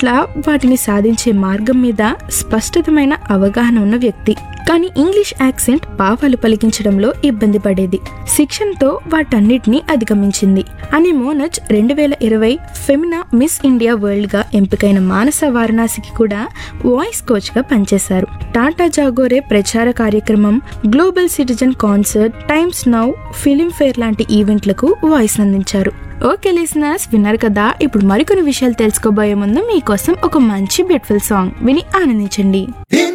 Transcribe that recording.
పట్ల వాటిని సాధించే మార్గం మీద స్పష్టతమైన అవగాహన ఉన్న వ్యక్తి కానీ ఇంగ్లీష్ యాక్సెంట్ భావాలు పలికించడంలో ఇబ్బంది పడేది శిక్షణతో వాటన్నిటిని అధిగమించింది అని మోనజ్ రెండు వేల ఇరవై ఫెమినా మిస్ ఇండియా వరల్డ్ గా ఎంపికైన మానస వారణాసికి కూడా వాయిస్ కోచ్ గా పనిచేశారు టాటా జాగోరే ప్రచార కార్యక్రమం global citizen concert Times Now Filmfare లాంటి ఈవెంట్లకు వాయిస్ అందించారు ఓకే లిసనర్స్ విన్నారు కదా ఇప్పుడు మరికొన్ని విషయాలు తెలుసుకోబోయే ముందు మీకోసం ఒక మంచి బ్యూటిఫుల్ సాంగ్ విని ఆనందించండి